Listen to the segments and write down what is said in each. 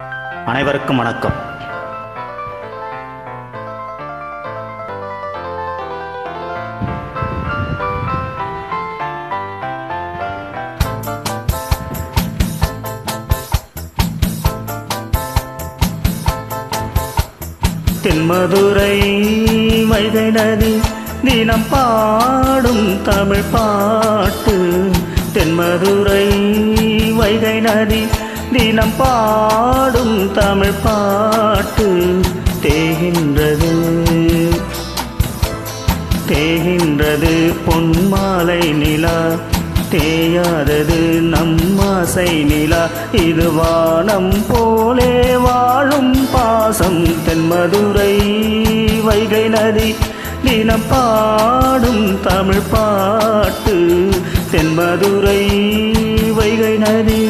அனைவருக்கும் வணக்கம் தென்மதுரை வைகை நதி தினம் பாடும் தமிழ் பாட்டு தென்மதுரை வைகை நதி தினம் பாடும் தமிழ் பாட்டு தேகின்றது தேகின்றது பொன்மாலை நிலா தேயாதது நம்மாசை நிலா இது வானம் போலே வாழும் பாசம் தென்மதுரை வைகை நதி தினம் பாடும் தமிழ் பாட்டு தென்மதுரை வைகை நதி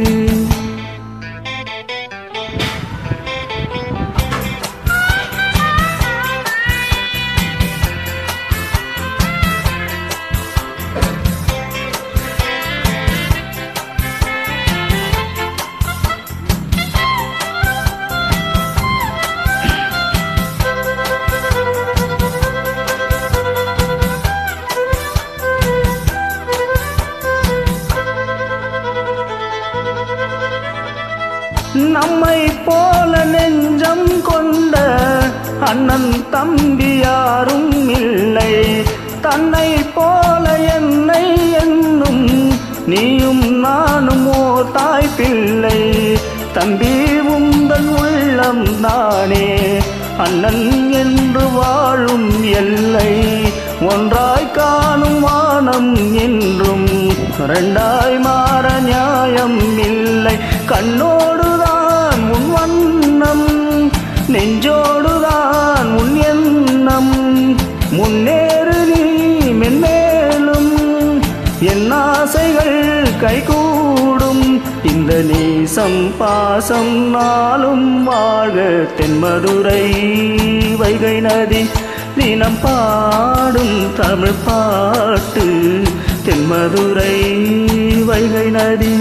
நம்மை போல நெஞ்சம் கொண்ட அண்ணன் தம்பி யாரும் இல்லை தன்னை போல என்னை என்னும் நீயும் நானும் ஓ தாய் பிள்ளை தம்பி உந்தன் உள்ளம் தானே அண்ணன் என்று வாழும் எல்லை ஒன்றாய் காணும் வானம் என்றும் ரெண்டாய் மாற நியாயம் இல்லை கண்ணோடுதான் உன் வண்ணம் நெஞ்சோடுதான் உன் எண்ணம் முன்னேறு நீ மென்மேலும் என் ஆசைகள் கைகூடும் இந்த நீசம் பாசம் நாளும் வாழ்க தென்மதுரை வைகை நதி தினம் பாடும் தமிழ் பாட்டு தென்மதுரை வைகை நதி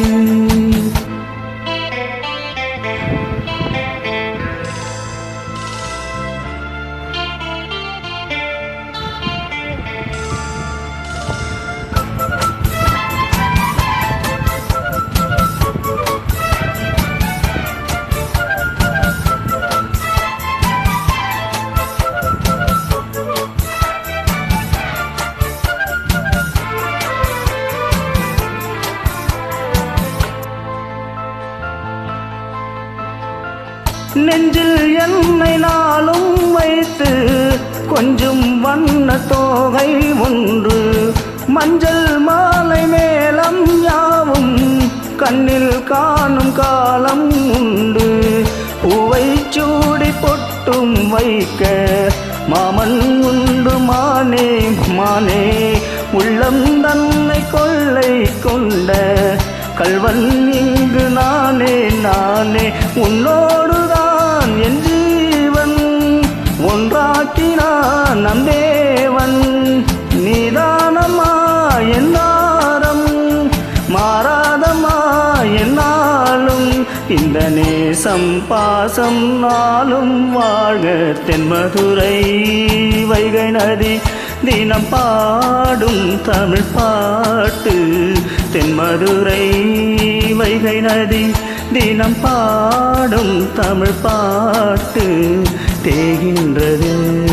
நெஞ்சில் என்னை நாளும் வைத்து கொஞ்சம் வண்ண தோகை ஒன்று மஞ்சள் மாலை மேலம் யாவும் கண்ணில் காணும் காலம் உண்டு பூவை சூடி பொட்டும் வைக்க மாமன் உண்டு மானே மானே உள்ளம் தன்னை கொள்ளை கொண்ட கல்வன் இங்கு நானே நானே உன்னோடுதான் என் ஜீவன் ஒன்றாக்கினான் நம் தேவன் நீதானம்மா என்னாரம் மாறாதம்மா என்னாலும் இந்த நேசம் பாசம் நாளும் வாழ்க தென்மதுரை வைகை நதி தினம் பாடும் தமிழ் பாட்டு தென்மதுரை வைகை நதி தினம் பாடும் தமிழ் பாட்டு தேகின்றது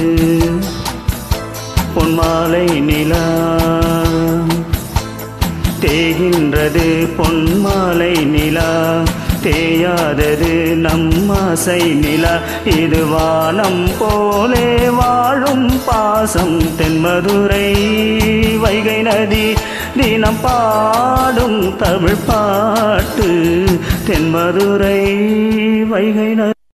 பொன்மாலை நிலா தேகின்றது பொன்மாலை நிலா தேயாதது நம்மாசை நிலா இது வானம் போலே வாழும் பாசம் தென்மதுரை வைகை நதி தினம் பாடும் தமிழ் பாட்டு தென்மதுரை வைகை நதி